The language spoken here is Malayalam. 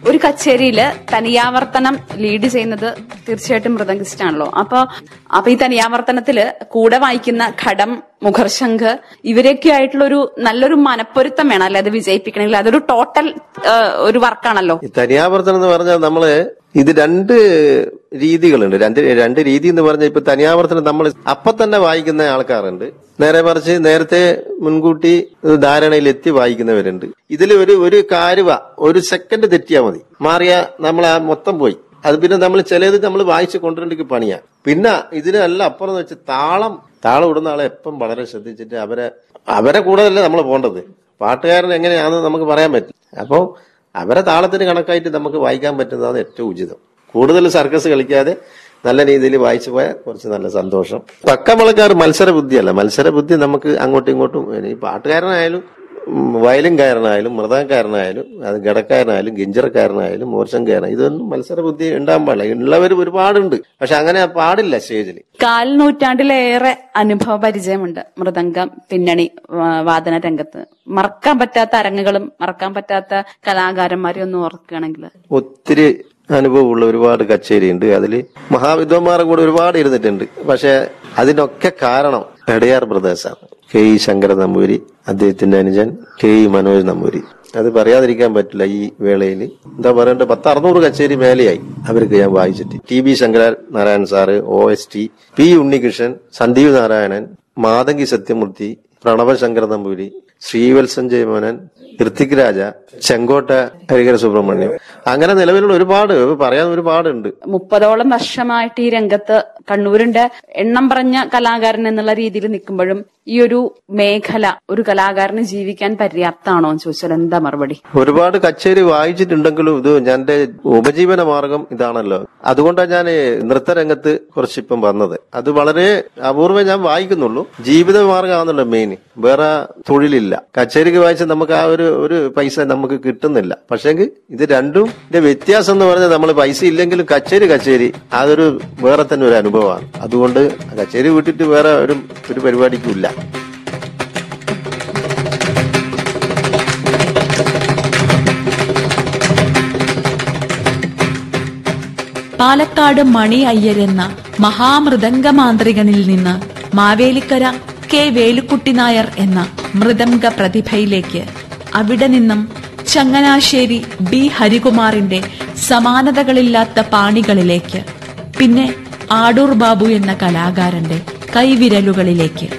ഒരു കച്ചേരിയില് തനിയാവർത്തനം ലീഡ് ചെയ്യുന്നത് തീർച്ചയായിട്ടും മൃദംഗിസ്റ്റ് ആണല്ലോ അപ്പൊ അപ്പൊ ഈ തനിയാവർത്തനത്തില് കൂടെ വായിക്കുന്ന ഘടം മുഖർശംഖ് ഇവരൊക്കെ ആയിട്ടുള്ള ഒരു നല്ലൊരു മനപ്പൊരുത്തം വേണം അല്ലെ അത് വിജയിപ്പിക്കണമെങ്കിൽ അതൊരു ടോട്ടൽ ഒരു വർക്കാണല്ലോ ഈ തനിയാവർത്തനം എന്ന് പറഞ്ഞാൽ നമ്മള് ഇത് രണ്ട് രീതികളുണ്ട് രണ്ട് രണ്ട് രീതി എന്ന് പറഞ്ഞാൽ ഇപ്പൊ തനിയാവർത്തനം നമ്മൾ അപ്പൊ തന്നെ വായിക്കുന്ന ആൾക്കാരുണ്ട് നേരെ മറിച്ച് നേരത്തെ മുൻകൂട്ടി ധാരണയിലെത്തി വായിക്കുന്നവരുണ്ട് ഇതിൽ ഒരു ഒരു കാരുവ ഒരു സെക്കൻഡ് തെറ്റിയാൽ മതി മാറിയ നമ്മൾ ആ മൊത്തം പോയി അത് പിന്നെ നമ്മൾ ചിലത് നമ്മൾ വായിച്ച് കൊണ്ടുവരേണ്ടിക്ക് പണിയാ പിന്നെ ഇതിനല്ല അപ്പുറം എന്ന് വെച്ച് താളം താളം ഇടുന്ന ആളെ എപ്പം വളരെ ശ്രദ്ധിച്ചിട്ട് അവരെ അവരെ കൂടെ നമ്മൾ പോണ്ടത് പാട്ടുകാരൻ എങ്ങനെയാണെന്ന് നമുക്ക് പറയാൻ പറ്റും അപ്പോൾ അവരെ താളത്തിന് കണക്കായിട്ട് നമുക്ക് വായിക്കാൻ പറ്റുന്നതാണ് ഏറ്റവും ഉചിതം കൂടുതൽ സർക്കസ് കളിക്കാതെ നല്ല രീതിയിൽ വായിച്ചു പോയാൽ കുറച്ച് നല്ല സന്തോഷം പക്കമളക്കാർ മത്സര ബുദ്ധിയല്ല മത്സര ബുദ്ധി നമുക്ക് അങ്ങോട്ടും ഇങ്ങോട്ടും ഈ പാട്ടുകാരനായാലും ഉം, വയലിൻകാരനായാലും മൃദംഗക്കാരനായാലും അത് ഘടക്കാരനായാലും ഗിഞ്ചറക്കാരനായാലും മോർച്ചംകാരനായാലും ഇതൊന്നും മത്സര ബുദ്ധി ഉണ്ടാകാൻ പാടില്ല ഉള്ളവർ ഒരുപാടുണ്ട് പക്ഷെ അങ്ങനെ പാടില്ല സ്റ്റേജിൽ കാൽ നൂറ്റാണ്ടിലേറെ അനുഭവ പരിചയമുണ്ട് മൃദംഗം പിന്നണി വാ- വാദന രംഗത്ത് മറക്കാൻ പറ്റാത്ത അരങ്ങുകളും മറക്കാൻ പറ്റാത്ത കലാകാരന്മാരെ ഒന്ന് ഓർക്കുകയാണെങ്കിൽ ഒത്തിരി അനുഭവമുള്ള ഒരുപാട് കച്ചേരി ഉണ്ട് അതിൽ മഹാവിദ്വാന്മാരെ കൂടെ ഒരുപാട് ഇരുന്നിട്ടുണ്ട് പക്ഷെ അതിനൊക്കെ കാരണം എടയാർ ബ്രദേഴ്സാണ് കെ ഇ ശങ്കര നമ്പൂരി അദ്ദേഹത്തിന്റെ അനുജൻ കെ ഇ മനോജ് നമ്പൂരി അത് പറയാതിരിക്കാൻ പറ്റില്ല ഈ വേളയിൽ എന്താ പറയണ്ടത് പത്ത് അറുന്നൂറ് കച്ചേരി മേലെയായി അവർക്ക് ഞാൻ വായിച്ചിട്ട് T B Shankara Narayanan sir O S T P Unnikrishnan Sandeep Narayanan Mathangi Sathyamurthy Pranava Shankara Namboori Srivatsan Jayamonan Hrithik Raja Chenkotta Harihara Subrahmanyam അങ്ങനെ നിലവിലുള്ള ഒരുപാട് പറയാൻ ഒരുപാടുണ്ട് മുപ്പതോളം വർഷമായിട്ട് ഈ രംഗത്ത് കണ്ണൂരിന്റെ എണ്ണം പറഞ്ഞ കലാകാരൻ എന്നുള്ള രീതിയിൽ നിൽക്കുമ്പോഴും ഈ ഒരു മേഖല ഒരു കലാകാരന് ജീവിക്കാൻ പര്യാപ്തമാണോ എന്ന് ചോദിച്ചാൽ എന്താ മറുപടി ഒരുപാട് കച്ചേരി വായിച്ചിട്ടുണ്ടെങ്കിലും ഇത് എന്റെ ഉപജീവന മാർഗം ഇതാണല്ലോ അതുകൊണ്ടാണ് ഞാൻ നൃത്തരംഗത്ത് കുറച്ചിപ്പം വന്നത് അത് വളരെ അപൂർവം ഞാൻ വായിക്കുന്നുള്ളൂ ജീവിത മാർഗമാണല്ലോ മെയിൻ വേറെ തൊഴിലില്ല കച്ചേരിക്ക് വായിച്ച നമുക്ക് ആ ഒരു ഒരു പൈസ നമുക്ക് കിട്ടുന്നില്ല പക്ഷെങ്കിൽ ഇത് രണ്ടും ഇതിന്റെ വ്യത്യാസം എന്ന് പറഞ്ഞാൽ നമ്മൾ പൈസ ഇല്ലെങ്കിലും കച്ചേരി കച്ചേരി അതൊരു വേറെ തന്നെ ഒരു അനുഭവമാണ് അതുകൊണ്ട് കച്ചേരി വിട്ടിട്ട് വേറെ ഒരു ഒരു പരിപാടിക്കും ഇല്ല പാലക്കാട് മണി അയ്യരെന്ന മഹാമൃദംഗമാന്ത്രികനിൽ നിന്ന് മാവേലിക്കര കെ വേലുക്കുട്ടി നായർ എന്ന മൃദംഗ പ്രതിഭയിലേക്ക് അവിടെ നിന്നും ചങ്ങനാശ്ശേരി ബി ഹരികുമാറിന്റെ സമാനതകളില്ലാത്ത പാണികളിലേക്ക് പിന്നെ ആടൂർ ബാബു എന്ന കലാകാരന്റെ കൈവിരലുകളിലേക്ക്